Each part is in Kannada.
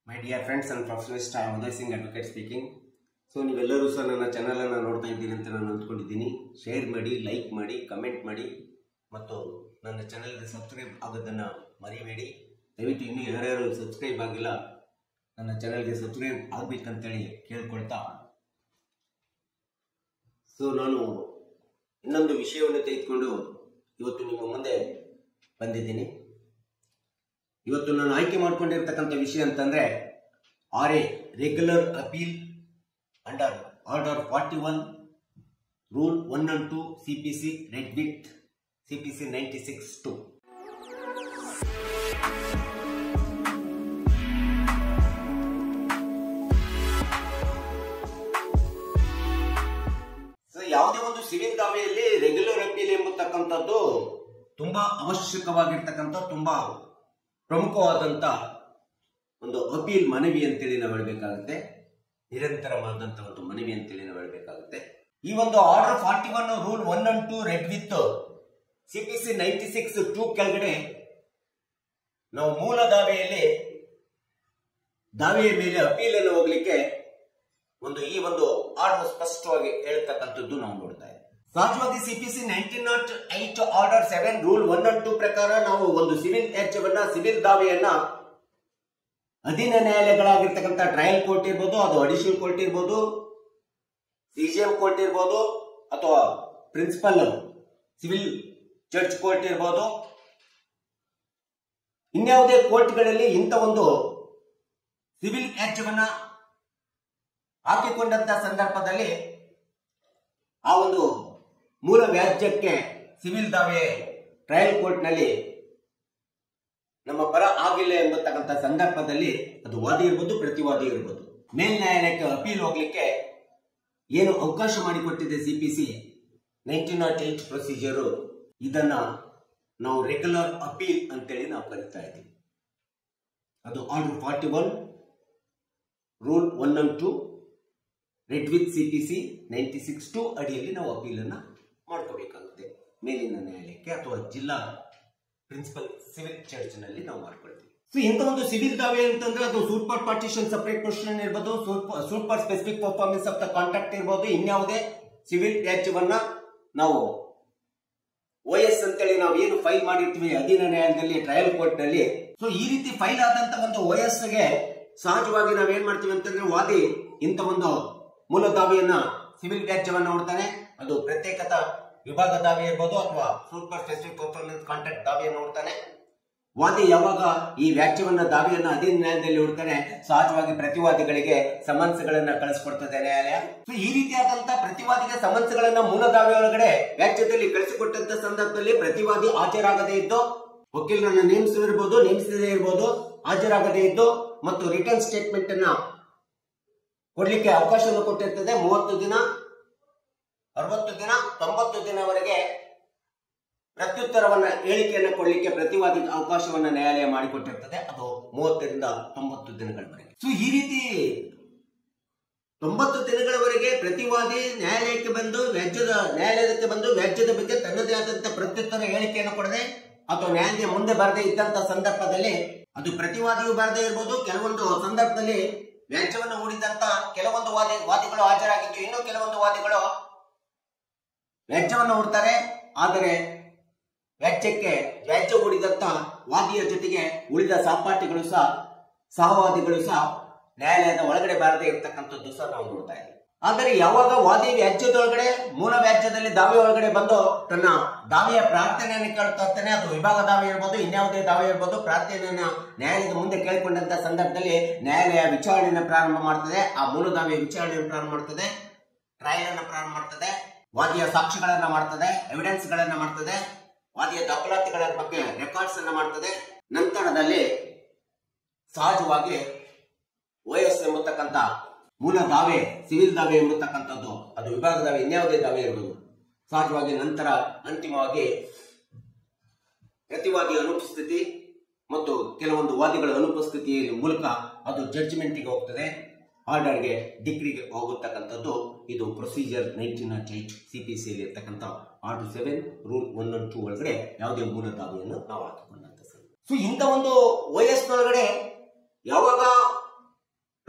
my dear friends and professionalist I Uday Singh advocate speaking so ನೀವೆಲ್ಲರೂ ಸಹ ನನ್ನ ಚಾನಲನ್ನು ನೋಡ್ತಾ ಇದ್ದೀರಿ ಅಂತ ನಾನು ಅಂದ್ಕೊಂಡಿದ್ದೀನಿ ಶೇರ್ ಮಾಡಿ ಲೈಕ್ ಮಾಡಿ ಕಮೆಂಟ್ ಮಾಡಿ ಮತ್ತು ನನ್ನ ಚಾನಲ್ಗೆ ಸಬ್ಸ್ಕ್ರೈಬ್ ಆಗೋದನ್ನು ಮರಿಬೇಡಿ ದಯವಿಟ್ಟು ಇನ್ನೂ ಯಾರ್ಯಾರು ಸಬ್ಸ್ಕ್ರೈಬ್ ಆಗಿಲ್ಲ ನನ್ನ ಚಾನಲ್ಗೆ ಸಬ್ಸ್ಕ್ರೈಬ್ ಆಗಬೇಕಂತೇಳಿ ಕೇಳ್ಕೊಳ್ತಾ ಸೊ ನಾನು ಇನ್ನೊಂದು ವಿಷಯವನ್ನು ತೆಗೆದುಕೊಂಡು ಇವತ್ತು ನಿಮ್ಮ ಮುಂದೆ ಬಂದಿದ್ದೀನಿ ಇವತ್ತು ನಾನು ಆಯ್ಕೆ ಮಾಡ್ಕೊಂಡಿರ್ತಕ್ಕಂಥ ವಿಷಯ ಅಂತಂದ್ರೆ R A regular appeal under order forty one rule one and two C P C read with C P C ninety six two so ಯಾವುದೇ ಒಂದು ಸಿವಿಲ್ ದಾವೆಯಲ್ಲಿ ರೆಗ್ಯುಲರ್ ಅಪೀಲ್ ಎಂಬತಕ್ಕಂಥದ್ದು ತುಂಬಾ ಅವಶ್ಯಕವಾಗಿರ್ತಕ್ಕಂಥ ತುಂಬಾ ಪ್ರಮುಖವಾದಂತ ಒಂದು ಅಪೀಲ್ ಮನವಿ ಅಂತೇಳಿ ನಾವು ಹೇಳಬೇಕಾಗುತ್ತೆ ನಿರಂತರವಾದಂತ ಒಂದು ಮನವಿ ಅಂತೇಳಿ ನಾವು ಹೇಳಬೇಕಾಗುತ್ತೆ ಈ ಒಂದು order forty one rule one and two read with C P C ninety six two ಕೆಳಗಡೆ ನಾವು ಮೂಲ ದಾವೆಯಲ್ಲಿ ದಾವೆಯ ಮೇಲೆ ಅಪೀಲ್ ಅನ್ನು ಹೋಗ್ಲಿಕ್ಕೆ ಒಂದು ಈ ಒಂದು ಆರ್ಡರ್ ಸ್ಪಷ್ಟವಾಗಿ ಹೇಳ್ತಕ್ಕಂಥದ್ದು ನಾವು ನೋಡ್ತಾ ಇದ್ದೀವಿ ಸಹಜವಾಗಿ CPC nineteen nought eight order seven rule one and two ಪ್ರಕಾರ ನಾವು ಒಂದು ಸಿವಿಲ್ ವೆಚ್ಚವನ್ನ ಸಿವಿಲ್ ದಾವೆಯನ್ನ ಅಧೀನ ನ್ಯಾಯಾಲಯಗಳಾಗಿರ್ತಕ್ಕಂಥ ಟ್ರಯಲ್ ಕೋರ್ಟ್ ಇರ್ಬೋದು ಅದು ಅಡಿಷನಲ್ ಕೋರ್ಟ್ ಇರ್ಬೋದು ಸಿಜಿಎಂ ಕೋರ್ಟ್ ಇರ್ಬೋದು ಅಥವಾ ಪ್ರಿನ್ಸಿಪಲ್ ಸಿವಿಲ್ ಜಡ್ಜ್ ಕೋರ್ಟ್ ಇರ್ಬೋದು ಇನ್ಯಾವುದೇ ಕೋರ್ಟ್ಗಳಲ್ಲಿ ಇಂಥ ಒಂದು ಸಿವಿಲ್ ವೆಚ್ಚವನ್ನ ಹಾಕಿಕೊಂಡಂತ ಸಂದರ್ಭದಲ್ಲಿ ಆ ಒಂದು ಮೂಲ ವ್ಯಾಜ್ಯಕ್ಕೆ ಸಿವಿಲ್ ದಾವೆ ಟ್ರಯಲ್ ಕೋರ್ಟ್ನಲ್ಲಿ ನಮ್ಮ ಪರ ಆಗಿಲ್ಲ ಎಂಬತಕ್ಕಂಥ ಸಂದರ್ಭದಲ್ಲಿ ಅದು ವಾದಿ ಇರ್ಬೋದು ಪ್ರತಿವಾದಿ ಇರ್ಬೋದು ಮೇಲ್ ನ್ಯಾಯಾಲಯಕ್ಕೆ ಅಪೀಲ್ ಹೋಗ್ಲಿಕ್ಕೆ ಏನು ಅವಕಾಶ ಮಾಡಿಕೊಟ್ಟಿದೆ C P C nineteen nought eight procedure ಇದನ್ನ ನಾವು ರೆಗ್ಯುಲರ್ ಅಪೀಲ್ ಅಂತೇಳಿ ನಾವು ಕರಿತಾ ಇದ್ದೀವಿ ಅದು order forty one rule one and two read with C P C ninety six two ಅಡಿಯಲ್ಲಿ ನಾವು ಅಪೀಲನ್ನು ಮಾಡ್ಕೋಬೇಕಾಗುತ್ತೆ ಮೇಲಿನ ನ್ಯಾಯಾಲಯಕ್ಕೆ ಅಥವಾ ಜಿಲ್ಲಾ ಪ್ರಿನ್ಸಿಪಲ್ ಸಿವಿಲ್ ಚರ್ಚ್ನಲ್ಲಿ ನಾವು ಮಾಡ್ಕೊಳ್ತೀವಿ ಸೊ ಇಂಥ ಒಂದು ಸಿವಿಲ್ ದಾವೆ ಅಂತಂದ್ರೆ ಅದು ಸೂಪರ್ ಪಾರ್ಟಿಷನ್ ಸಪರೇಟ್ ಪೊಸಿಷನ್ ಇರ್ಬೋದು super specific performance of the contract ಇರ್ಬೋದು ಇನ್ಯಾವುದೇ ಸಿವಿಲ್ ವೆಚ್ಚವನ್ನ ನಾವು ಓ ಎಸ್ ಅಂತೇಳಿ ನಾವು ಏನು ಫೈಲ್ ಮಾಡಿರ್ತೀವಿ ಅಧೀನ ನ್ಯಾಯಾಲಯದಲ್ಲಿ ಟ್ರಯಲ್ ಕೋರ್ಟ್ ನಲ್ಲಿ ಸೊ ಈ ರೀತಿ ಫೈಲ್ ಆದಂತ ಒಂದು ಓ ಎಸ್ ಗೆ ಸಹಜವಾಗಿ ನಾವೇನ್ ಮಾಡ್ತೀವಿ ಅಂತಂದ್ರೆ ವಾದಿ ಇಂಥ ಒಂದು ಮೂಲ ದಾವೆಯನ್ನ ಸಿವಿಲ್ ವ್ಯಾಜ್ಯವನ್ನ ನೋಡ್ತಾನೆ ಅದು ಪ್ರತ್ಯೇಕತ ವಿಭಾಗ ದಾವೆ ಇರ್ಬೋದು ಅಥವಾ ಸೂಪರ್ ಸ್ಪೆಸಿಫಿಕ್ ಪರ್ಫಾರ್ಮೆನ್ಸ್ ಕಾಂಟ್ರಾಕ್ಟ್ ದಾವೆಯನ್ನು ನೋಡ್ತಾನೆ ವಾದಿ ಯಾವಾಗ ಈ ವ್ಯಾಜ್ಯವನ್ನ ದಾವೆಯನ್ನ ಅಧೀನ ನ್ಯಾಯಾಲಯದಲ್ಲಿ ನೋಡ್ತಾನೆ ಸಹಜವಾಗಿ ಪ್ರತಿವಾದಿಗಳಿಗೆ ಸಮನ್ಸ್ಗಳನ್ನ ಕಳಿಸ್ಕೊಡ್ತದೆ ನ್ಯಾಯಾಲಯ ಸೊ ಈ ರೀತಿಯಾದಂತಹ ಪ್ರತಿವಾದಿಗೆ ಸಮನ್ಸ್ಗಳನ್ನ ಮೂಲ ದಾವೆ ಒಳಗಡೆ ವ್ಯಾಜ್ಯದಲ್ಲಿ ಕಳಿಸಿಕೊಟ್ಟಂತ ಸಂದರ್ಭದಲ್ಲಿ ಪ್ರತಿವಾದಿ ಹಾಜರಾಗದೇ ಇದ್ದು ವಕೀಲರನ್ನ ನೇಮಿಸಿರ್ಬೋದು ನೇಮಿಸದೇ ಇರ್ಬೋದು ಹಾಜರಾಗದೇ ಇದ್ದು ಮತ್ತು ರಿಟರ್ನ್ ಸ್ಟೇಟ್ಮೆಂಟ್ ಅನ್ನ ಕೊಡ್ಲಿಕ್ಕೆ ಅವಕಾಶವನ್ನು ಕೊಟ್ಟಿರ್ತದೆ ಮೂವತ್ತು ದಿನ ಅರವತ್ತು ದಿನ ತೊಂಬತ್ತು ದಿನವರೆಗೆ ಪ್ರತ್ಯುತ್ತರವನ್ನ ಹೇಳಿಕೆಯನ್ನು ಕೊಡ್ಲಿಕ್ಕೆ ಪ್ರತಿವಾದಿ ಅವಕಾಶವನ್ನ ನ್ಯಾಯಾಲಯ ಮಾಡಿಕೊಟ್ಟಿರ್ತದೆ ಅದು ಮೂವತ್ತರಿಂದ ತೊಂಬತ್ತು ದಿನಗಳವರೆಗೆ ಸೊ ಈ ರೀತಿ ತೊಂಬತ್ತು ದಿನಗಳವರೆಗೆ ಪ್ರತಿವಾದಿ ನ್ಯಾಯಾಲಯಕ್ಕೆ ಬಂದು ವ್ಯಾಜ್ಯದ ನ್ಯಾಯಾಲಯಕ್ಕೆ ಬಂದು ವ್ಯಾಜ್ಯದ ಬಗ್ಗೆ ತನ್ನದೇ ಆದಂತಹ ಪ್ರತ್ಯುತ್ತರ ಹೇಳಿಕೆಯನ್ನು ಕೊಡದೆ ಅಥವಾ ನ್ಯಾಯಾಲಯ ಮುಂದೆ ಬರದೇ ಇದ್ದಂತ ಸಂದರ್ಭದಲ್ಲಿ ಅದು ಪ್ರತಿವಾದಿಯು ಬರದೇ ಇರ್ಬೋದು ಕೆಲವೊಂದು ಸಂದರ್ಭದಲ್ಲಿ ವ್ಯಾಜ್ಯವನ್ನು ಹೂಡಿದಂತ ಕೆಲವೊಂದು ವಾದಿ ವಾದಿಗಳು ಹಾಜರಾಗಿದ್ದು ಇನ್ನು ಕೆಲವೊಂದು ವಾದಿಗಳು ವ್ಯಾಜ್ಯವನ್ನು ಹೂಡ್ತಾರೆ ಆದರೆ ವ್ಯಾಜ್ಯಕ್ಕೆ ವ್ಯಾಜ್ಯ ಹೂಡಿದಂತ ವಾದಿಯ ಜೊತೆಗೆ ಉಳಿದ ಸಹಪಾಠಿಗಳು ಸಹ ಸಹವಾದಿಗಳು ಸಹ ನ್ಯಾಯಾಲಯದ ಒಳಗಡೆ ಬಾರದೆ ಇರ್ತಕ್ಕಂಥದ್ದು ಸಹ ನಾವು ನೋಡ್ತಾ ಇದ್ದೀವಿ ಆದರೆ ಯಾವಾಗ ವಾದಿ ವ್ಯಾಜ್ಯದೊಳಗಡೆ ಮೂಲ ವ್ಯಾಜ್ಯದಲ್ಲಿ ದಾವೆ ಒಳಗಡೆ ಬಂದು ತನ್ನ ದಾವೆಯ ಪ್ರಾರ್ಥನೆಯನ್ನು ಕೇಳ್ತಾ ಇರ್ತಾನೆ ಅದು ವಿಭಾಗ ದಾವೆ ಇರ್ಬೋದು ಇನ್ಯಾವುದೇ ದಾವೆ ಇರ್ಬೋದು ಪ್ರಾರ್ಥನೆಯನ್ನ ನ್ಯಾಯಾಲಯದ ಮುಂದೆ ಕೇಳಿಕೊಂಡಂತ ಸಂದರ್ಭದಲ್ಲಿ ನ್ಯಾಯಾಲಯ ವಿಚಾರಣೆಯನ್ನು ಪ್ರಾರಂಭ ಮಾಡ್ತದೆ ಆ ಮೂಲ ದಾವೆಯ ವಿಚಾರಣೆಯನ್ನು ಪ್ರಾರಂಭ ಮಾಡ್ತದೆ ಟ್ರಯಲ್ ಅನ್ನು ಪ್ರಾರಂಭ ಮಾಡ್ತದೆ ವಾದಿಯ ಸಾಕ್ಷಿಗಳನ್ನ ಮಾಡ್ತದೆ ಎವಿಡೆನ್ಸ್ ಗಳನ್ನ ಮಾಡ್ತದೆ ವಾದಿಯ ದಾಖಲಾತಿಗಳ ಬಗ್ಗೆ ರೆಕಾರ್ಡ್ಸ್ ಅನ್ನ ಮಾಡ್ತದೆ ನಂತರದಲ್ಲಿ ಸಹಜವಾಗಿ ಓ ಎಸ್ ಎಂಬತಕ್ಕಂಥ ಮೂಲ ದಾವೆ ಸಿವಿಲ್ ದಾವೆ ಎಂಬತಕ್ಕಂಥದ್ದು ಅದು ವಿಭಾಗ ದಾವೆ ಇನ್ಯಾವುದೇ ದಾವೆ ಇರಬಹುದು ಸಹಜವಾಗಿ ನಂತರ ಅಂತಿಮವಾಗಿ ಪ್ರತಿವಾದಿಯ ಅನುಪಸ್ಥಿತಿ ಮತ್ತು ಕೆಲವೊಂದು ವಾದಿಗಳ ಅನುಪಸ್ಥಿತಿಯ ಮೂಲಕ ಅದು ಜಡ್ಜ್ಮೆಂಟ್ಗೆ ಹೋಗ್ತದೆ ಆರ್ಡರ್ಗೆ ಡಿಗ್ರಿಗೆ ಹೋಗತಕ್ಕಂಥದ್ದು ಇದು procedure nineteen nought eight C P ಸಿಯಲ್ಲಿ ಇರ್ತಕ್ಕಂಥ order seven rule one one two ಒಳಗಡೆ ಯಾವುದೇ ಮೂಲ ದಾವೆಯನ್ನು ನಾವು ಹಾಕಿಕೊಂಡಂತ ಸೊ ಇಂಥ ಒಂದು ಓ ಎಸ್ ಒಳಗಡೆ ಯಾವಾಗ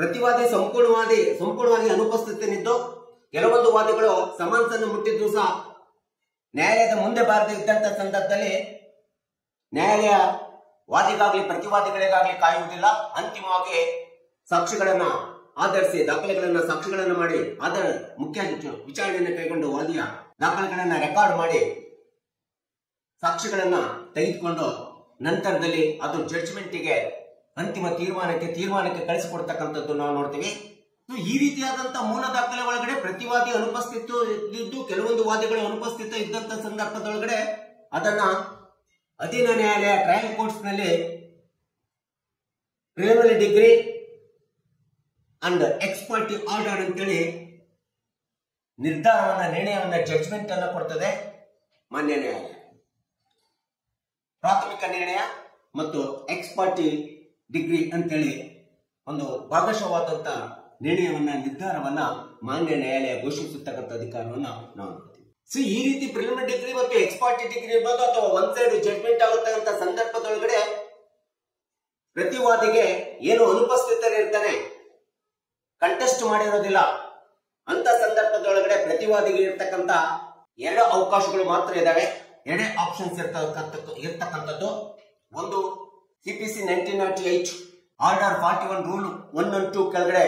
ಪ್ರತಿವಾದಿ ಸಂಪೂರ್ಣವಾದಿ ಸಂಪೂರ್ಣವಾಗಿ ಅನುಪಸ್ಥಿತನಿದ್ದು ಕೆಲವೊಂದು ವಾದಿಗಳು ಸಮನ್ಸನ್ನು ಮುಟ್ಟಿದ್ದು ಸಹ ನ್ಯಾಯಾಲಯದ ಮುಂದೆ ಬಾರದೆ ಇದ್ದಂತ ಸಂದರ್ಭದಲ್ಲಿ ನ್ಯಾಯಾಲಯ ವಾದಿಗಾಗ್ಲಿ ಪ್ರತಿವಾದಿಗಳಿಗಾಗ್ಲಿ ಕಾಯುವುದಿಲ್ಲ ಅಂತಿಮವಾಗಿ ಸಾಕ್ಷಿಗಳನ್ನ ಆಧರಿಸಿ ದಾಖಲೆಗಳನ್ನ ಸಾಕ್ಷಿಗಳನ್ನ ಮಾಡಿ ಆಧಾರ ಮುಖ್ಯ ವಿಚಾರಣೆಯನ್ನು ಕೈಗೊಂಡು ವಾದಿಯ ದಾಖಲೆಗಳನ್ನ ರೆಕಾರ್ಡ್ ಮಾಡಿ ಸಾಕ್ಷಿಗಳನ್ನ ತೆಗೆದುಕೊಂಡು ನಂತರದಲ್ಲಿ ಅದು ಜಡ್ಜ್ಮೆಂಟಿಗೆ ಅಂತಿಮ ತೀರ್ಮಾನಕ್ಕೆ ತೀರ್ಮಾನಕ್ಕೆ ಕಳಿಸಿಕೊಡ್ತಕ್ಕಂಥದ್ದು ನಾವು ನೋಡ್ತೀವಿ So, ಈ ರೀತಿಯಾದಂತ ಮೂಲ ದಾಖಲೆ ಒಳಗಡೆ ಪ್ರತಿವಾದಿ ಅನುಪಸ್ಥಿತ ಇದ್ದು ಕೆಲವೊಂದು ವಾದಿಗಳು ಅನುಪಸ್ಥಿತ ಇದ್ದಂತ ಸಂದರ್ಭದೊಳಗಡೆ ಅದನ್ನ ಅಧೀನ ನ್ಯಾಯಾಲಯ ಟ್ರಯಲ್ ಕೋರ್ಟ್ಸ್ ನಲ್ಲಿ preliminary decree and ex parte order ಅಂತೇಳಿ ನಿರ್ಧಾರವನ್ನ ನಿರ್ಣಯವನ್ನ ಜಡ್ಜ್ಮೆಂಟ್ ಅನ್ನ ಕೊಡ್ತದೆ ಮಾನ್ಯ ನ್ಯಾಯಾಲಯ ಪ್ರಾಥಮಿಕ ನಿರ್ಣಯ ಮತ್ತು ಎಕ್ಸ್ಪರ್ಟಿ ಡಿಗ್ರಿ ಅಂತೇಳಿ ಒಂದು ಭಾಗಶವಾದಂತ ನಿರ್ಣಯವನ್ನ ನಿರ್ಧಾರವನ್ನ ಮಾನ್ಯ ನ್ಯಾಯಾಲಯ ಘೋಷಿಸತಕ್ಕಂಥ ಅಧಿಕಾರವನ್ನ ನಾವು ನೋಡ್ತೀವಿ ಸೊ ಈ ರೀತಿ ಪ್ರಿಲಿಮಿನರಿ ಡಿಗ್ರಿ ಮತ್ತು ಎಕ್ಸ್ಪರ್ಟಿ ಡಿಗ್ರಿ ಇರ್ಬೋದು ಅಥವಾ ಒನ್ ಸೈಡ್ ಜಡ್ಜ್ಮೆಂಟ್ ಆಗತಕ್ಕಂಥ ಸಂದರ್ಭದೊಳಗಡೆ ಪ್ರತಿವಾದಿಗೆ ಏನು ಅನುಪಸ್ಥಿತರಿರ್ತಾನೆ ಕಂಟೆಸ್ಟ್ ಮಾಡಿರೋದಿಲ್ಲ ಅಂತ ಸಂದರ್ಭದೊಳಗಡೆ ಪ್ರತಿವಾದಿಗೆ ಇರ್ತಕ್ಕಂಥ ಎರಡು ಅವಕಾಶಗಳು ಮಾತ್ರ ಇದಾವೆ ಎರಡೇ ಆಪ್ಷನ್ಸ್ ಇರ್ತಕ್ಕಂಥ ಇರ್ತಕ್ಕಂಥದ್ದು ಒಂದು CPC nineteen nought eight order forty one rule one one two ಕೆಳಗಡೆ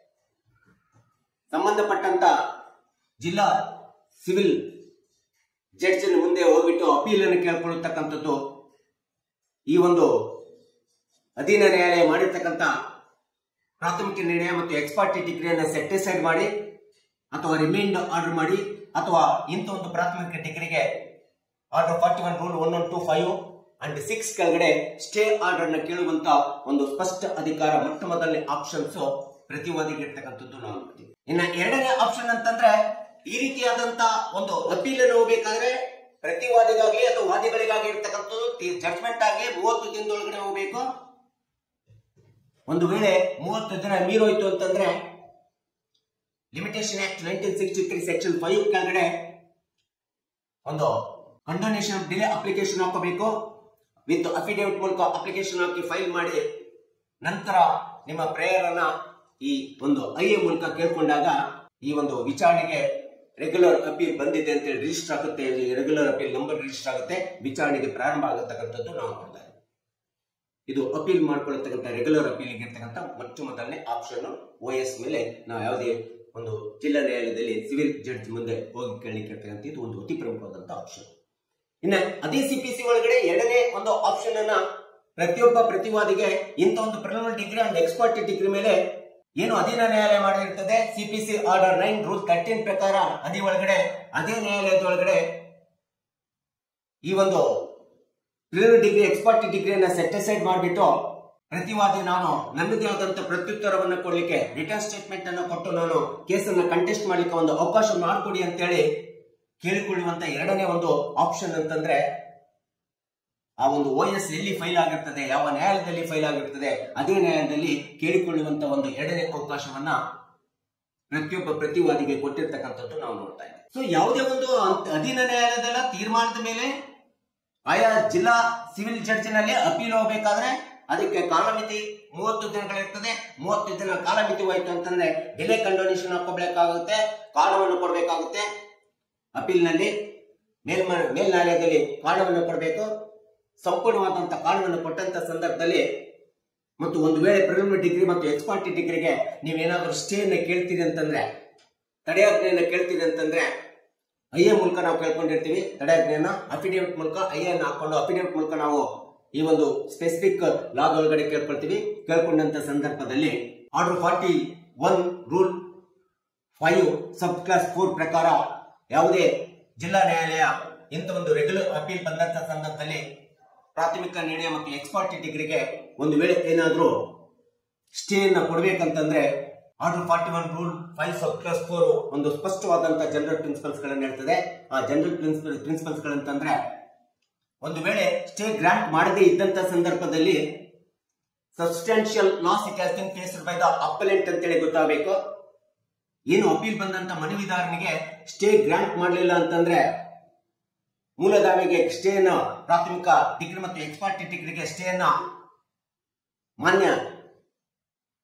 ಸಂಬಂಧಪಟ್ಟಂತ ಜಿಲ್ಲಾ ಸಿವಿಲ್ ಜಡ್ಜಿನ ಮುಂದೆ ಹೋಗ್ಬಿಟ್ಟು ಅಪೀಲ್ ಅನ್ನು ಕೇಳ್ಕೊಳ್ಳತಕ್ಕಂಥದ್ದು ಈ ಒಂದು ಅಧೀನ ನ್ಯಾಯಾಲಯ ಮಾಡಿರ್ತಕ್ಕಂಥ ಪ್ರಾಥಮಿಕ ನಿರ್ಣಯ ಮತ್ತು ಎಕ್ಸ್ಪರ್ಟಿ ಡಿಗ್ರಿಯನ್ನು ಸೆಟಿಸೈಡ್ ಮಾಡಿ ಅಥವಾ ರಿಮೈಂಡ್ ಆರ್ಡರ್ ಮಾಡಿ ಅಥವಾ ಇಂಥ ಒಂದು ಪ್ರಾಥಮಿಕ ಡಿಗ್ರಿಗೆ order forty one rule one one two five and six ಕೆಳಗಡೆ ಸ್ಟೇ ಆರ್ಡರ್ ನ ಕೇಳುವಂತ ಒಂದು ಸ್ಪಷ್ಟ ಅಧಿಕಾರ ಮೊಟ್ಟ ಮೊದಲನೇ ಆಪ್ಷನ್ಸ್ ಪ್ರತಿವಾದಿಗೆ ಇರ್ತಕ್ಕಂಥದ್ದು ನಾವು ನೋಡ್ತೀವಿ ಇನ್ನ ಎರಡನೇ ಆಪ್ಷನ್ ಅಂತಂದ್ರೆ ಈ ರೀತಿಯಾದಂತ ಒಂದು ಅಪೀಲ್ ಅನ್ನು ಹೋಗ್ಬೇಕಾದ್ರೆ ಪ್ರತಿವಾದಿಗಾಗ್ಲಿ ಅಥವಾ ವಾದಿಗಳಿಗಾಗಿ ಇರ್ತಕ್ಕಂಥದ್ದು ಜಡ್ಜ್ಮೆಂಟ್ ಆಗಿ ಮೂವತ್ತು ದಿನದೊಳಗಡೆ ಹೋಗ್ಬೇಕು ಒಂದು ವೇಳೆ ಮೂವತ್ತು ದಿನ ಮೀರೋಯ್ತು ಅಂತಂದ್ರೆ limitation act nineteen sixty three section five ಕೆಳಗಡೆ ಒಂದು ಕಂಡೋನೇಷನ್ ಡಿಲೇ ಅಪ್ಲಿಕೇಶನ್ ಹಾಕೋಬೇಕು ವಿತ್ ಅಫಿಡೇವಿಟ್ ಮೂಲಕ ಅಪ್ಲಿಕೇಶನ್ ಹಾಕಿ ಫೈಲ್ ಮಾಡಿ ನಂತರ ನಿಮ್ಮ ಪ್ರೇಯರ್ ಅನ್ನ ಈ ಒಂದು ಐ ಎ ಮೂಲಕ ಕೇಳ್ಕೊಂಡಾಗ ಈ ಒಂದು ವಿಚಾರಣೆಗೆ ರೆಗ್ಯುಲರ್ ಅಪೀಲ್ ಬಂದಿದೆ ಅಂತ ಹೇಳಿ ರಿಜಿಸ್ಟರ್ ಆಗುತ್ತೆ ರೆಗ್ಯುಲರ್ ಅಪೀಲ್ ನಂಬರ್ ರಿಜಿಸ್ಟರ್ ಆಗುತ್ತೆ ವಿಚಾರಣೆಗೆ ಪ್ರಾರಂಭ ಆಗತಕ್ಕಂಥದ್ದು ನಾವು ನೋಡ್ತಾ ಇದ್ದೀವಿ ಇದು ಅಪೀಲ್ ಮಾಡ್ಕೊಳ್ಳತಕ್ಕಂಥ ರೆಗ್ಯುಲರ್ ಅಪೀಲ್ ಇರ್ತಕ್ಕಂಥ ಮೊಟ್ಟ ಮೊದಲನೇ ಆಪ್ಷನ್ ಓ ಎಸ್ ಮೇಲೆ ನಾವು ಯಾವುದೇ ಒಂದು ಜಿಲ್ಲಾ ನ್ಯಾಯಾಲಯದಲ್ಲಿ ಸಿವಿಲ್ ಜಡ್ಜ್ ಮುಂದೆ ಹೋಗಿ ಕೇಳಲಿಕ್ಕೆ ಇರ್ತಕ್ಕಂಥ ಇದು ಒಂದು ಅತಿ ಪ್ರಮುಖವಾದಂತ ಆಪ್ಷನ್ ಇನ್ನ ಅದೇ ಸಿಪಿಸಿ ಒಳಗಡೆ ಎರಡನೇ ಒಂದು ಆಪ್ಷನ್ ಅನ್ನ ಪ್ರತಿಯೊಬ್ಬ ಪ್ರತಿವಾದಿಗೆ ಇಂಥ ಒಂದು preliminary decree and ex parte decree ಮೇಲೆ ಏನು ಅಧೀನ ನ್ಯಾಯಾಲಯ ಮಾಡಿರ್ತದೆ CPC order nine rule thirteen ಪ್ರಕಾರ ಅದೇ ಒಳಗಡೆ ಅದೇ ನ್ಯಾಯಾಲಯದ ಒಳಗಡೆ ಈ ಒಂದು ಪ್ರಿಲಿಮಿನರಿ ಡಿಗ್ರಿ ಎಕ್ಸ್ಪರ್ಟ್ ಡಿಗ್ರಿಯನ್ನ ಸೆಟಿಸೈಡ್ ಮಾಡಿಬಿಟ್ಟು ಪ್ರತಿವಾದಿ ನಾನು ನನ್ನದೇ ಆದಂತ ಪ್ರತ್ಯುತ್ತರವನ್ನು ಕೊಡ್ಲಿಕ್ಕೆ ರಿಟರ್ನ್ ಸ್ಟೇಟ್ಮೆಂಟ್ ಅನ್ನು ಕೊಟ್ಟು ನಾನು ಕೇಸನ್ನ ಕಂಟೆಸ್ಟ್ ಮಾಡ್ಲಿಕ್ಕೆ ಒಂದು ಅವಕಾಶ ಮಾಡಿಕೊಡಿ ಅಂತೇಳಿ ಕೇಳಿಕೊಳ್ಳುವಂತ ಎರಡನೇ ಒಂದು ಆಪ್ಷನ್ ಅಂತಂದ್ರೆ ಆ ಒಂದು ಓ ಎಸ್ ಎಲ್ಲಿ ಫೈಲ್ ಆಗಿರ್ತದೆ ಯಾವ ನ್ಯಾಯಾಲಯದಲ್ಲಿ ಫೈಲ್ ಆಗಿರ್ತದೆ ಅದೇ ನ್ಯಾಯಾಲಯದಲ್ಲಿ ಕೇಳಿಕೊಳ್ಳುವಂತ ಒಂದು ಎರಡನೇ ಅವಕಾಶವನ್ನ ಪ್ರತಿಯೊಬ್ಬ ಪ್ರತಿವಾದಿಗೆ ಕೊಟ್ಟಿರ್ತಕ್ಕಂಥದ್ದು ನಾವು ನೋಡ್ತಾ ಇದ್ದೀವಿ ಸೊ ಯಾವುದೇ ಒಂದು ಅಂತ- ಅಧೀನ ನ್ಯಾಯಾಲಯದ ತೀರ್ಮಾನದ ಮೇಲೆ ಆಯಾ ಜಿಲ್ಲಾ ಸಿವಿಲ್ ಜಡ್ಜಿನಲ್ಲಿ ಅಪೀಲ್ ಹೋಗಬೇಕಾದ್ರೆ ಅದಕ್ಕೆ ಕಾಲಮಿತಿ ಮೂವತ್ತು ದಿನಗಳಿರ್ತದೆ ಮೂವತ್ತು ದಿನ ಕಾಲಮಿತಿ ಹೋಯ್ತು ಅಂತಂದ್ರೆ ಡಿಲೇ ಕಂಡೋನೇಷನ್ ಹಾಕೋಬೇಕಾಗುತ್ತೆ ಕಾರಣವನ್ನು ಕೊಡಬೇಕಾಗುತ್ತೆ ಅಪೀಲ್ನಲ್ಲಿ ಮೇಲ್ಮ ಮೇಲ್ನ್ಯಾಯಾಲಯದಲ್ಲಿ ಕಾರಣವನ್ನು ಕೊಡಬೇಕು ಸಂಪೂರ್ಣವಾದಂತ ಕಾರಣವನ್ನು ಕೊಟ್ಟಂತ ಸಂದರ್ಭದಲ್ಲಿ ಮತ್ತು ಒಂದು ವೇಳೆ ಪ್ರಿಲಿಮಿನರಿ ಡಿಗ್ರಿ ಮತ್ತು ಎಕ್ಸ್ಪರ್ಟಿ ಡಿಗ್ರಿಗೆ ನೀವೇನಾದ್ರೂ ಸ್ಟೇನ ಕೇಳ್ತೀರಿ ಅಂತಂದ್ರೆ ತಡೆಯಾಜ್ಞೆಯನ್ನ ಕೇಳ್ತೀರಿ ಅಂತಂದ್ರೆ ಐ ಎ ಮೂಲಕ ನಾವು ಕೇಳ್ಕೊಂಡಿರ್ತೀವಿ ತಡೆಯಾಜ್ಞೆಯನ್ನ ಅಫಿಡೇವಿಟ್ ಮೂಲಕ ಐ ಎನ್ ಹಾಕೊಂಡು ಅಫಿಡೇವಿಟ್ ಮೂಲಕ ನಾವು ಈ ಒಂದು ಸ್ಪೆಸಿಫಿಕ್ ಲಾಗ್ ಒಳಗಡೆ ಕೇಳ್ಕೊಳ್ತೀವಿ ಕೇಳ್ಕೊಂಡಂತ ಸಂದರ್ಭದಲ್ಲಿ order forty one rule five sub clause four ಪ್ರಕಾರ ಯಾವುದೇ ಜಿಲ್ಲಾ ನ್ಯಾಯಾಲಯ ಇಂಥ ಒಂದು ರೆಗ್ಯುಲರ್ ಅಪೀಲ್ ಬಂದಂತ ಸಂದರ್ಭದಲ್ಲಿ ಪ್ರಾಥಮಿಕ ನಿರ್ಣಯ ಮತ್ತು ಎಕ್ಸ್ಪರ್ಟ್ ಡಿಗ್ರಿಗೆ ಒಂದು ವೇಳೆ ಏನಾದರೂ ಸ್ಟೇನ ಕೊಡ್ಬೇಕಂತಂದ್ರೆ order forty one rule five sub clause four ಒಂದು ಸ್ಪಷ್ಟವಾದಂತಹ ಜನರಲ್ ಪ್ರಿನ್ಸಿಪಲ್ಸ್ ಗಳನ್ನ ಹೇಳ್ತದೆ ಆ ಜನರಲ್ ಪ್ರಿನ್ಸಿಪಲ್ ಪ್ರಿನ್ಸಿಪಲ್ಸ್ ಗಳಂತಂದ್ರೆ ಒಂದು ವೇಳೆ ಸ್ಟೇ ಗ್ರಾಂಟ್ ಮಾಡದೇ ಇದ್ದಂತ ಸಂದರ್ಭದಲ್ಲಿ substantial loss it has been faced by the appellant ಅಂತೇಳಿ ಗೊತ್ತಾಗಬೇಕು ಏನು ಅಪೀಲ್ ಬಂದಂತ ಮನವಿದಾರನಿಗೆ ಸ್ಟೇ ಗ್ರಾಂಟ್ ಮಾಡಲಿಲ್ಲ ಅಂತಂದ್ರೆ ಮೂಲ ದಾವೆಗೆ ಸ್ಟೇನ ಪ್ರಾಥಮಿಕ ಡಿಗ್ರಿ ಮತ್ತು ಎಕ್ಸ್ಪರ್ಟ್ ಡಿಗ್ರಿಗೆ ಸ್ಟೇನ ಮಾನ್ಯ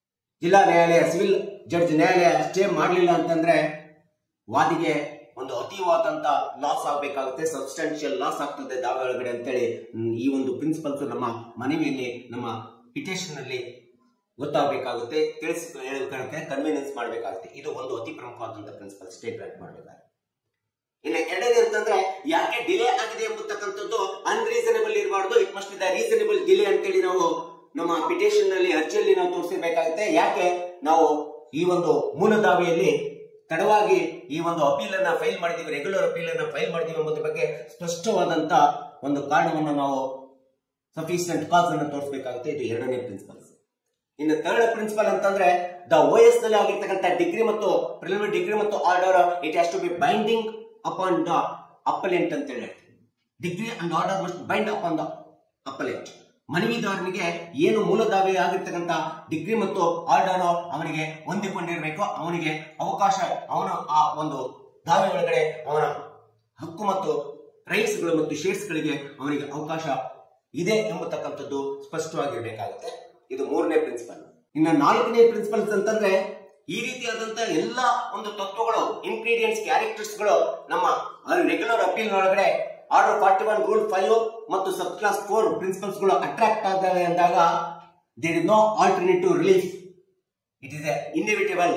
ಜಿಲ್ಲಾ ನ್ಯಾಯಾಲಯ ಸಿವಿಲ್ ಜಡ್ಜ್ ನ್ಯಾಯಾಲಯ ಸ್ಟೇ ಮಾಡಲಿಲ್ಲ ಅಂತಂದ್ರೆ ವಾದಿಗೆ ಒಂದು ಅತಿವಾದಂತ ಲಾಸ್ ಆಗಬೇಕಾಗುತ್ತೆ ಸಬ್ಸ್ಟಾನ್ಷಿಯಲ್ ಲಾಸ್ ಆಗ್ತದೆ ದಾವೆ ಒಳಗಡೆ ಅಂತೇಳಿ ಹ್ಮ್, ಈ ಒಂದು ಪ್ರಿನ್ಸಿಪಲ್ಸ್ ನಮ್ಮ ಮನವಿಯಲ್ಲಿ ನಮ್ಮ ಪಿಟಿಷನ್ ಅಲ್ಲಿ ಗೊತ್ತಾಗಬೇಕಾಗುತ್ತೆ ತಿಳಿಸಿ ಹೇಳಬೇಕಾಗುತ್ತೆ ಕನ್ವೀನಿಯನ್ಸ್ ಮಾಡಬೇಕಾಗುತ್ತೆ ಇದು ಒಂದು ಅತಿ ಪ್ರಮುಖವಾದಂತ ಪ್ರಿನ್ಸಿಪಲ್ ಸ್ಟೇಟ್ ಗ್ರಾಂಟ್ ಮಾಡಬೇಕಾಗುತ್ತೆ ಇನ್ನು ಎರಡನೇ ಅಂತಂದ್ರೆ ಯಾಕೆ ಡಿಲೇ ಆಗಿದೆ ಎಂಬತಕ್ಕಂಥದ್ದು ಅನ್ರೀಸನಬಲ್ ಇರಬಾರ್ದು it must the reasonable delay ಅಂತೇಳಿ ನಾವು ನಮ್ಮ ಪಿಟಿಷನ್ ನಲ್ಲಿ ಅರ್ಜಿಯಲ್ಲಿ ನಾವು ತೋರಿಸಿರ್ಬೇಕಾಗುತ್ತೆ ಯಾಕೆ ನಾವು ಈ ಒಂದು ಮೂಲ ದಾವೆಯಲ್ಲಿ ತಡವಾಗಿ ಈ ಒಂದು ಅಪೀಲ್ ಅನ್ನ ಫೈಲ್ ಮಾಡಿದೀವಿ ರೆಗ್ಯುಲರ್ ಅಪೀಲ್ ಅನ್ನ ಫೈಲ್ ಮಾಡಿದೀವಿ ಎಂಬುದ್ರ ಬಗ್ಗೆ ಸ್ಪಷ್ಟವಾದಂತ ಒಂದು ಕಾರಣವನ್ನು ನಾವು ಸಫಿಷಿಯಂಟ್ ಕಾಸ್ ಅನ್ನು ತೋರಿಸಬೇಕಾಗುತ್ತೆ ಇದು ಎರಡನೇ ಪ್ರಿನ್ಸಿಪಲ್ಸ್ ಇನ್ನು ಥರ್ಡ್ ಪ್ರಿನ್ಸಿಪಲ್ ಅಂತಂದ್ರೆ ದ ಓ ಎಸ್ ನಲ್ಲಿ ಆಗಿರ್ತಕ್ಕಂಥ ಡಿಗ್ರಿ ಮತ್ತು ಪ್ರಿಲಿಮಿನರಿ ಡಿಗ್ರಿ ಮತ್ತು order it has to be binding upon the appellant ಅಂತ ಹೇಳಿ decree and order must bind upon the appellant ಮನವಿದಾರನಿಗೆ ಏನು ಮೂಲ ದಾವೆ ಆಗಿರ್ತಕ್ಕಂಥ ಡಿಗ್ರಿ ಮತ್ತು ಆರ್ಡರ್ ಅವನಿಗೆ ಹೊಂದಿಕೊಂಡಿರಬೇಕು ಅವನಿಗೆ ಅವಕಾಶ ಅವನ ಆ ಒಂದು ದಾವೆ ಒಳಗಡೆ ಅವನ ಹಕ್ಕು ಮತ್ತು ರೈಟ್ಸ್ಗಳು ಮತ್ತು ಶೇರ್ಸ್ಗಳಿಗೆ ಅವನಿಗೆ ಅವಕಾಶ ಇದೆ ಎಂಬತಕ್ಕಂಥದ್ದು ಸ್ಪಷ್ಟವಾಗಿರಬೇಕಾಗುತ್ತೆ ಇದು ಮೂರನೇ ಪ್ರಿನ್ಸಿಪಲ್ ಇನ್ನು ನಾಲ್ಕನೇ ಪ್ರಿನ್ಸಿಪಲ್ಸ್ ಅಂತಂದ್ರೆ ಈ ರೀತಿಯಾದಂತ ಎಲ್ಲ ಒಂದು ತತ್ವಗಳು ಇನ್ಗ್ರೀಡಿಯಂಟ್ಸ್ ಕ್ಯಾರೆಕ್ಟರ್ಸ್ಗಳು ನಮ್ಮ ರೆಗ್ಯುಲರ್ ಅಪೀಲ್ ಒಳಗಡೆ order forty one rule five ಮತ್ತು ಸಬ್ ಕ್ಲಾಸ್ ಫೋರ್ ಪ್ರಿನ್ಸಿಪಲ್ಸ್ ಗಳು ಅಟ್ರಾಕ್ಟ್ ಆಗ್ತವೆ ಅಂದಾಗ there is no alternative relief it is a inevitable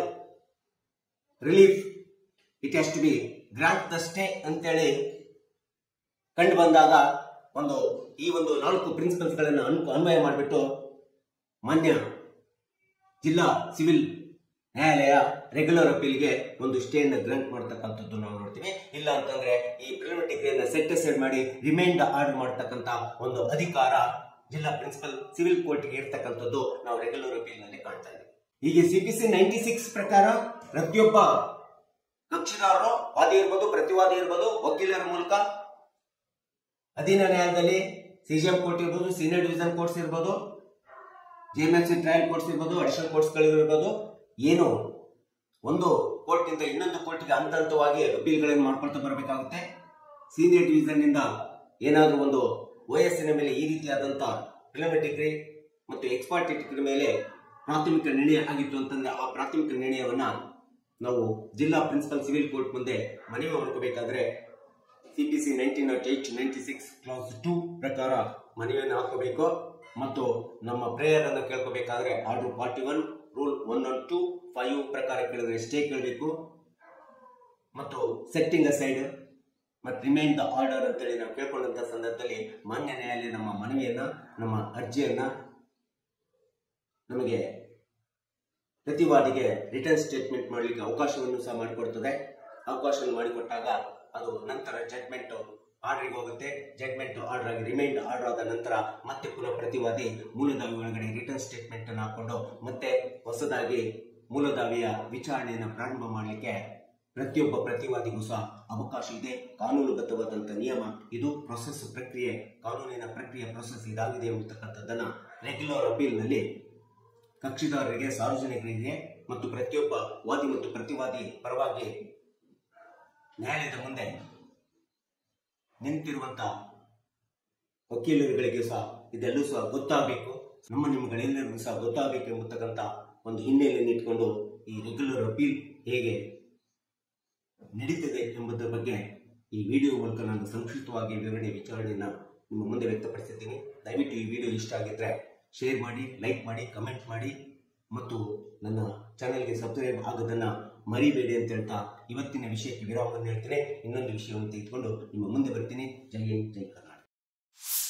relief it has to be grant the stay ಅಂತೇಳಿ ಕಂಡು ಬಂದಾಗ ಒಂದು ಈ ಒಂದು ನಾಲ್ಕು ಪ್ರಿನ್ಸಿಪಲ್ಸ್ ಗಳನ್ನು ಅನ್ಕು ಅನ್ವಯ ಮಾಡಿಬಿಟ್ಟು ಮಾನ್ಯ ಜಿಲ್ಲಾ ಸಿವಿಲ್ ನ್ಯಾಯಾಲಯ ರೆಗ್ಯುಲರ್ ಅಪೀಲ್ಗೆ ಒಂದು ಸ್ಟೇನ ಗ್ರಾಂಟ್ ಮಾಡ್ತಕ್ಕಂಥದ್ದು ನಾವು ನೋಡ್ತೀವಿ ಇಲ್ಲ ಅಂತಂದ್ರೆ ಈ ಪ್ರಿಲಿಮಿನರಿ ಡಿಗ್ರಿಯನ್ನ ಸೆಟ್ ಅಸೈಡ್ ಮಾಡಿ ರಿಮೈಂಡ್ ಆರ್ಡರ್ ಮಾಡ್ತಕ್ಕಂಥ ಒಂದು ಅಧಿಕಾರ ಜಿಲ್ಲಾ ಪ್ರಿನ್ಸಿಪಲ್ ಸಿವಿಲ್ ಕೋರ್ಟ್ಗೆ ಇರ್ತಕ್ಕಂಥದ್ದು ನಾವು ರೆಗ್ಯುಲರ್ ಅಪೀಲ್ ನಲ್ಲಿ ಕಾಣ್ತಾ ಇದ್ದೀವಿ ಈಗ ಸಿಪಿಸಿ ನೈಂಟಿ ಸಿಕ್ಸ್ ಪ್ರಕಾರ ಪ್ರತಿಯೊಬ್ಬ ಕಕ್ಷಿದಾರರು ವಾದಿ ಇರ್ಬೋದು ಪ್ರತಿವಾದಿ ಇರ್ಬೋದು ವಕೀಲರ ಮೂಲಕ ಅಧೀನ ನ್ಯಾಯಾಲಯದಲ್ಲಿ ಸಿಜಿಎಂ ಕೋರ್ಟ್ ಇರ್ಬೋದು ಸೀನಿಯರ್ ಡಿವಿಷನ್ ಕೋರ್ಟ್ಸ್ ಇರ್ಬೋದು ಸಿ ಟ್ರಯಲ್ ಕೋರ್ಟ್ಸ್ ಇರ್ಬೋದು ಅಡಿಷನಲ್ ಕೋರ್ಟ್ಸ್ಗಳು ಇರ್ಬೋದು ಏನು ಒಂದು ಕೋರ್ಟ್ನಿಂದ ಇನ್ನೊಂದು ಕೋರ್ಟ್ಗೆ ಹಂತ ಹಂತವಾಗಿ ಅಪೀಲ್ಗಳನ್ನು ಮಾಡ್ಕೊಳ್ತಾ ಬರಬೇಕಾಗುತ್ತೆ ಸೀನಿಯರ್ ಡಿವಿಷನ್ ನಿಂದ ಏನಾದರೂ ಒಂದು ವಯಸ್ಸಿನ ಮೇಲೆ ಈ ರೀತಿಯಾದಂಥ ಪ್ರಿಲಿಮಿನರಿ ಡಿಗ್ರಿ ಮತ್ತು ಎಕ್ಸ್ಪರ್ಟ್ ಡಿಗ್ರಿ ಮೇಲೆ ಪ್ರಾಥಮಿಕ ನಿರ್ಣಯ ಆಗಿತ್ತು ಅಂತಂದ್ರೆ ಆ ಪ್ರಾಥಮಿಕ ನಿರ್ಣಯವನ್ನ ನಾವು ಜಿಲ್ಲಾ ಪ್ರಿನ್ಸಿಪಲ್ ಸಿವಿಲ್ ಕೋರ್ಟ್ ಮುಂದೆ ಮನವಿ ಮಾಡ್ಕೋಬೇಕಾದ್ರೆ CPC nineteen nought eight ninety six clause two ಪ್ರಕಾರ ಮನವಿಯನ್ನು ಹಾಕಬೇಕು ಮತ್ತು ನಮ್ಮ ಪ್ರೇಯರ್ ಅನ್ನು ಕೇಳ್ಕೋಬೇಕಾದ್ರೆ order forty one rule one one two five ಪ್ರಕಾರ ಕೇಳಿದ್ರೆ ಸ್ಟೇ ಕೇಳಬೇಕು ಮತ್ತು ಸೆಟ್ಟಿಂಗ್ ಅಸೈಡ್ ಮತ್ತು ರಿಮೈನ್ ದ ಆರ್ಡರ್ ಅಂತೇಳಿ ನಾವು ಕೇಳ್ಕೊಂಡಂತ ಸಂದರ್ಭದಲ್ಲಿ ಮಾನ್ಯ ನ್ಯಾಯಾಲಯ ನಮ್ಮ ಮನವಿಯನ್ನ ನಮ್ಮ ಅರ್ಜಿಯನ್ನ ನಮಗೆ ಪ್ರತಿವಾದಿಗೆ ರಿಟರ್ನ್ ಸ್ಟೇಟ್ಮೆಂಟ್ ಮಾಡಲಿಕ್ಕೆ ಅವಕಾಶವನ್ನು ಸಹ ಮಾಡಿಕೊಡ್ತದೆ ಅವಕಾಶವನ್ನು ಮಾಡಿಕೊಟ್ಟಾಗ ಅದು ನಂತರ ಜಡ್ಮೆಂಟ್ ಆರ್ಡರ್ಗೆ ಹೋಗುತ್ತೆ ಜಡ್ಮೆಂಟ್ ಆರ್ಡರ್ ಆಗಿ ರಿಮೈಂಡ್ ಆರ್ಡರ್ ಆದ ನಂತರ ಮತ್ತೆ ಪುನಃ ಪ್ರತಿವಾದಿ ಮೂಲದಾವಿ ಒಳಗಡೆ ರಿಟರ್ನ್ ಸ್ಟೇಟ್ಮೆಂಟ್ ಅನ್ನು ಹಾಕೊಂಡು ಮತ್ತೆ ಹೊಸದಾಗಿ ಮೂಲದಾವಿಯ ವಿಚಾರಣೆಯನ್ನು ಪ್ರಾರಂಭ ಮಾಡಲಿಕ್ಕೆ ಪ್ರತಿಯೊಬ್ಬ ಪ್ರತಿವಾದಿಗೂ ಸಹ ಅವಕಾಶ ಇದೆ ಕಾನೂನುಬದ್ಧವಾದಂಥ ನಿಯಮ ಇದು ಪ್ರೊಸೆಸ್ ಪ್ರಕ್ರಿಯೆ ಕಾನೂನಿನ ಪ್ರಕ್ರಿಯೆ ಪ್ರೊಸೆಸ್ ಇದಾಗಿದೆ ಎಂಬತಕ್ಕಂಥದ್ದನ್ನ ರೆಗ್ಯುಲರ್ ಅಪೀಲ್ನಲ್ಲಿ ಕಕ್ಷಿದಾರರಿಗೆ ಸಾರ್ವಜನಿಕರಿಗೆ ಮತ್ತು ಪ್ರತಿಯೊಬ್ಬ ವಾದಿ ಮತ್ತು ಪ್ರತಿವಾದಿ ಪರವಾಗಿ ನ್ಯಾಯಾಲಯದ ಮುಂದೆ ನಿಂತಿರುವಂತ ವಕೀಲರುಗಳಿಗೆ ಸಹ ಇದೆಲ್ಲೂ ಸಹ ಗೊತ್ತಾಗಬೇಕು ನಮ್ಮ ನಿಮ್ಗಳೆಲ್ಲರಿಗೂ ಸಹ ಗೊತ್ತಾಗಬೇಕು ಎಂಬತಕ್ಕಂಥ ಒಂದು ಹಿನ್ನೆಲೆಯನ್ನು ಇಟ್ಕೊಂಡು ಈ ರೆಗ್ಯುಲರ್ ಅಪೀಲ್ ಹೇಗೆ ನಡೀತದೆ ಎಂಬುದರ ಬಗ್ಗೆ ಈ ವಿಡಿಯೋ ಮೂಲಕ ನಾನು ಸಂಕ್ಷಿಪ್ತವಾಗಿ ವಿವರಣೆ ವಿಚಾರಣೆಯನ್ನು ನಿಮ್ಮ ಮುಂದೆ ವ್ಯಕ್ತಪಡಿಸಿದ್ದೀನಿ ದಯವಿಟ್ಟು ಈ ವಿಡಿಯೋ ಇಷ್ಟ ಆಗಿದ್ರೆ ಶೇರ್ ಮಾಡಿ ಲೈಕ್ ಮಾಡಿ ಕಮೆಂಟ್ ಮಾಡಿ ಮತ್ತು ನನ್ನ ಚಾನೆಲ್ಗೆ ಸಬ್ಸ್ಕ್ರೈಬ್ ಆಗೋದನ್ನು ಮರಿಬೇಡಿ ಅಂತ ಹೇಳ್ತಾ ಇವತ್ತಿನ ವಿಷಯಕ್ಕೆ ವಿರಾಮವನ್ನು ಹೇಳ್ತೇನೆ ಇನ್ನೊಂದು ವಿಷಯವನ್ನು ತೆಗೆದುಕೊಂಡು ನಿಮ್ಮ ಮುಂದೆ ಬರ್ತೀನಿ ಜೈ ಹಿಂದ್ ಜೈ ಕರ್ನಾಟಕ